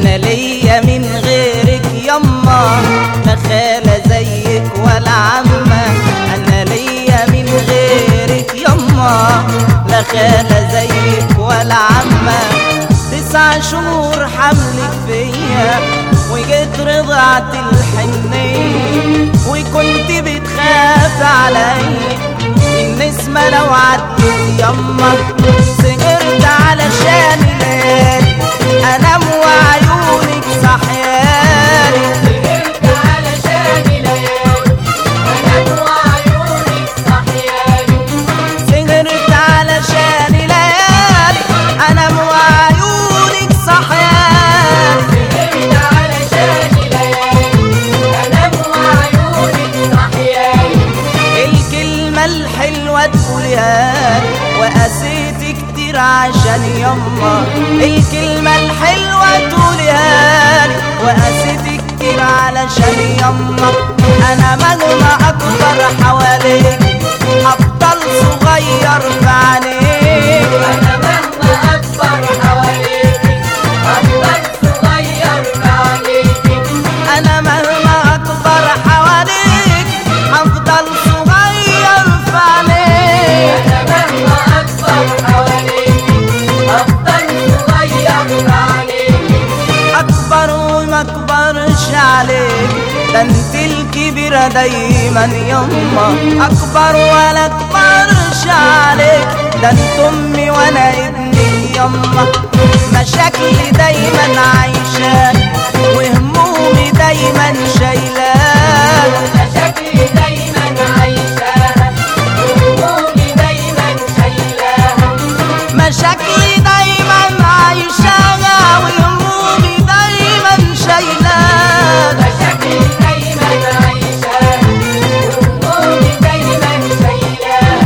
انا ليا من غيرك يما لا خالة زيك ولا عمة انا ليا من غيرك يما لا خالة زيك ولا عمة تسع شهور حملك فيا وجيت رضعت الحنية وكنت بتخاف عليا النسمة لو عدت يما سهرت علشان ليالي انام وعيونك صحيالي سهرت علشان ليالي انام وعيونك صحيالي سهرت علشان ليالي انام وعيونك صحيالي سهرت علشان ليالي انام وعيونك صحيالي الكلمة الحلوة تقولها لي وقسيت كتير عشان يما الكلمة الحلوة تقولها لي وقسيت كتير علشان يما أنا مهما أكبر حواليك أفضل صغير في عينيك انا مهما اكبر حواليك افضل صغير في عليك أنا مهما أكبر حواليك أفضل صغير في عينيك انا مهما اكبر حواليك افضل صغير في عليك اكبر وما اكبرش عليك ده انت الكبيرة دايما يما اكبر ولا اكبرش عليك ده انت امي وانا ابني يما مشاكلي دايما عايشاك وهمومي دايما شايلاك مشاكلي دايما عايشاها وهمومي دايما شايلاها مشاكلي دايما عايشاها وهمومي دايما شايلاك مشاكلي دايما عايشاها وهمومي دايما شايلاها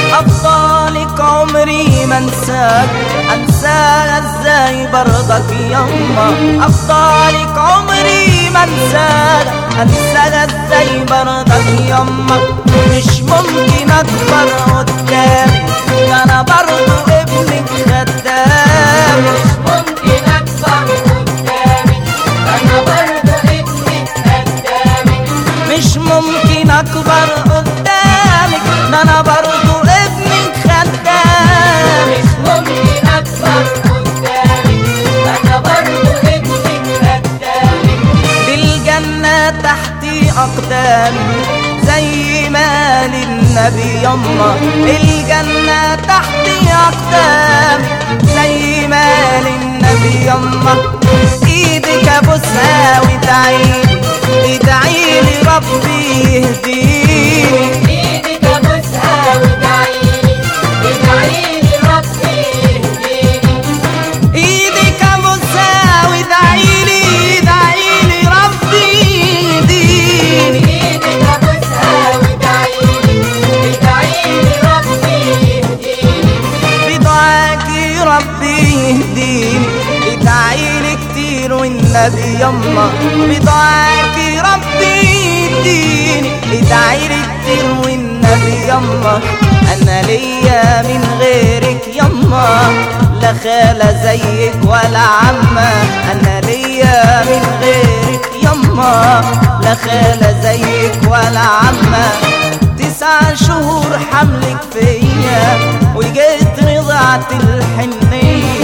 أفضلك عمري ما انساك انساها ازاي برضك يما أفضلك عمري ما انساك انساها ازاي برضك يما مش ممكن اكبر قدامي ده انا برضو ابنك خدام ممكن اكبر قدامي انا برضه ابنك قدامي مش ممكن اكبر قدامك ده انا برضو ابنك خدام مش ممكن اكبر قدامي انا برضه ابنك قدامي بالجنة تحت أقدامي زي ما للنبي يما الجنة تحت أقدامي زي ما للنبي يما إيدك أبوسها وادعيلي ادعيلي ربي يهديني ايدك ابوسها وادعيلي ادعيلي ربي يهديني إيدك أبوسها وادعيلي ادعيلي ربي يهديني ايدك ابوسها وادعيلي ادعيلي ربي يهديني بدعاكي ربي يهديني ادعيلي كتير والنبي يما بدعاكي ربي يهديني ادعيلي كتير والنبي يما انا ليا من غيرك يما لا خالة زيك ولا عمة انا ليا من غيرك يما لا خالة زيك ولا عمة تسع شهور حملك فيا وجيت رضعت الحنية